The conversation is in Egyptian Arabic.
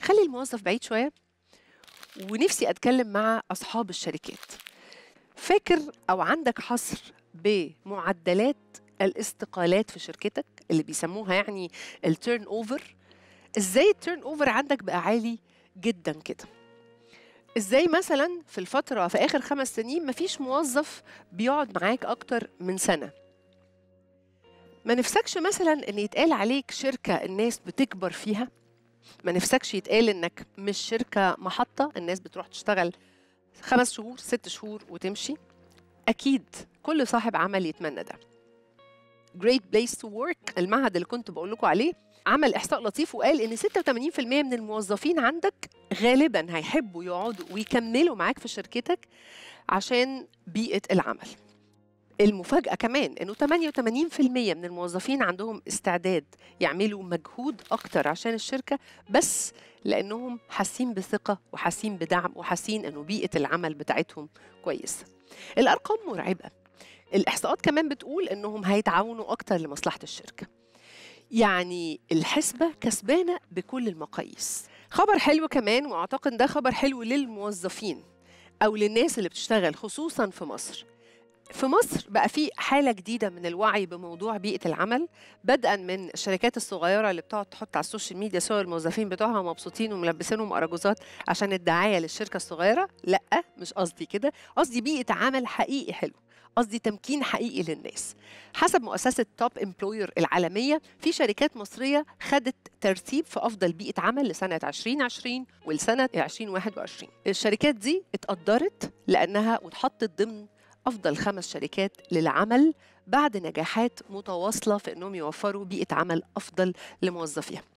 خلي الموظف بعيد شويه ونفسي اتكلم مع اصحاب الشركات فاكر او عندك حصر بمعدلات الاستقالات في شركتك اللي بيسموها يعني التيرن اوفر ازاي التيرن اوفر عندك بقى عالي جدا كده ازاي مثلا في الفتره في اخر خمس سنين مفيش موظف بيقعد معاك اكتر من سنه ما نفسكش مثلا ان يتقال عليك شركه الناس بتكبر فيها ما نفسكش يتقال انك مش شركه محطه الناس بتروح تشتغل خمس شهور ست شهور وتمشي اكيد كل صاحب عمل يتمنى ده Great Place to Work المعهد اللي كنت بقول لكم عليه عمل احصاء لطيف وقال ان 86% من الموظفين عندك غالبا هيحبوا يقعدوا ويكملوا معاك في شركتك عشان بيئه العمل المفاجأة كمان انه 88% من الموظفين عندهم استعداد يعملوا مجهود اكتر عشان الشركة بس لانهم حاسين بثقة وحاسين بدعم وحاسين انه بيئة العمل بتاعتهم كويسة. الارقام مرعبة. الاحصاءات كمان بتقول انهم هيتعاونوا اكتر لمصلحة الشركة. يعني الحسبة كسبانة بكل المقاييس. خبر حلو كمان واعتقد ده خبر حلو للموظفين او للناس اللي بتشتغل خصوصا في مصر. في مصر بقى في حالة جديدة من الوعي بموضوع بيئة العمل بدءا من الشركات الصغيرة اللي بتقعد تحط على السوشيال ميديا صور الموظفين بتوعها مبسوطين وملبسينهم أراجوزات عشان الدعاية للشركة الصغيرة لا مش قصدي كده قصدي بيئة عمل حقيقي حلو قصدي تمكين حقيقي للناس حسب مؤسسة توب امبلوير العالمية في شركات مصرية خدت ترتيب في أفضل بيئة عمل لسنة 2020 ولسنة 2021 الشركات دي اتقدرت لأنها واتحطت ضمن أفضل خمس شركات للعمل بعد نجاحات متواصلة في أنهم يوفروا بيئة عمل أفضل لموظفيها